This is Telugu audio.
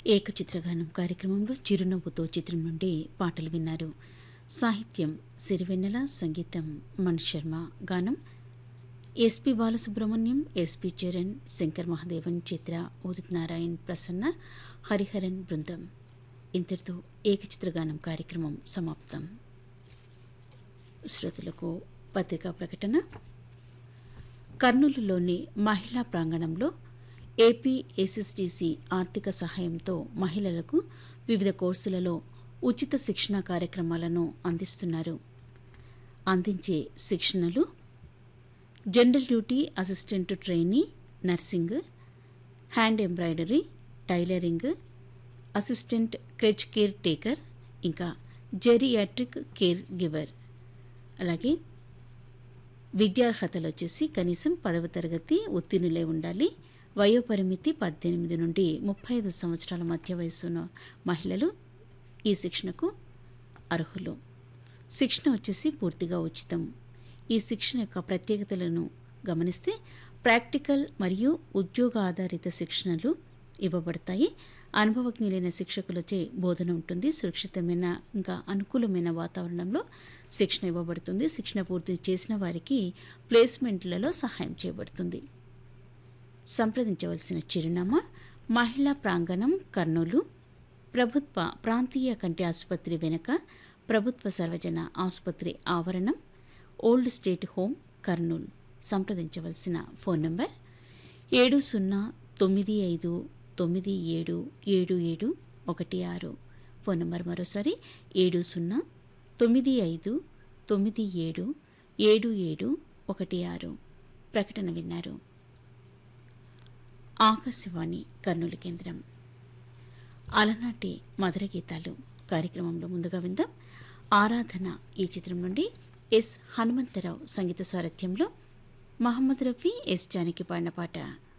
ఏకచిత్రగానం కార్యక్రమంలో చిరునవ్వుతో చిత్రం నుండి పాటలు విన్నారు సాహిత్యం సిరివెన్నెల సంగీతం మణి శర్మ గానం ఎస్పి బాలసుబ్రహ్మణ్యం ఎస్పి చరణ్ శంకర్ మహాదేవన్ చిత్ర ఉదిత్ నారాయణ్ ప్రసన్న హరిహరన్ బృందం ఇంతటితో ఏకచిత్రగానం కార్యక్రమం సమాప్తం శ్రోతలకు పత్రికా ప్రకటన కర్నూలులోని మహిళా ప్రాంగణంలో ఏపీ ఎస్ఎస్టీసీ ఆర్థిక సహాయంతో మహిళలకు వివిధ కోర్సులలో ఉచిత శిక్షణ కార్యక్రమాలను అందిస్తున్నారు అందించే శిక్షణలు general duty assistant trainee nursing hand embroidery tailoring assistant creche care taker ఇంకా జెరియాట్రిక్ కేర్ గివర్ అలాగే విద్యార్హతలు వచ్చేసి కనీసం పదవ తరగతి ఉత్తీర్ణులై ఉండాలి వయోపరిమితి పద్దెనిమిది నుండి ముప్పై ఐదు సంవత్సరాల మధ్య వయసున్న మహిళలు ఈ శిక్షణకు అర్హులు శిక్షణ వచ్చేసి పూర్తిగా ఉచితం ఈ శిక్షణ యొక్క ప్రత్యేకతలను గమనిస్తే ప్రాక్టికల్ మరియు ఉద్యోగ ఆధారిత శిక్షణలు ఇవ్వబడతాయి అనుభవజ్ఞులైన శిక్షకులచే బోధన ఉంటుంది సురక్షితమైన ఇంకా అనుకూలమైన వాతావరణంలో శిక్షణ ఇవ్వబడుతుంది శిక్షణ పూర్తి చేసిన వారికి ప్లేస్మెంట్లలో సహాయం చేయబడుతుంది సంప్రదించవలసిన చిరునామా మహిళా ప్రాంగణం కర్నూలు ప్రభుత్వ ప్రాంతీయ కంటి ఆసుపత్రి వెనుక ప్రభుత్వ సర్వజన ఆసుపత్రి ఆవరణం ఓల్డ్ స్టేట్ హోమ్ కర్నూలు సంప్రదించవలసిన ఫోన్ నంబర్ ఏడు సున్నా తొమ్మిది ఐదు తొమ్మిది ఏడు ఏడు ఏడు ఒకటి ఆరు ఫోన్ నంబర్ మరోసారి ఏడు సున్నా తొమ్మిది ఐదు తొమ్మిది ఏడు ఏడు ఏడు ఒకటి ఆరు ప్రకటన విన్నారు ఆకాశవాణి కర్నూలు కేంద్రం అలనాటి మధుర గీతాలు కార్యక్రమంలో ముందుగా విందాం ఆరాధన ఈ చిత్రం నుండి ఎస్ హనుమంతరావు సంగీత సారథ్యంలో మహమ్మద్ రఫీ ఎస్ జానకి పాడిన పాట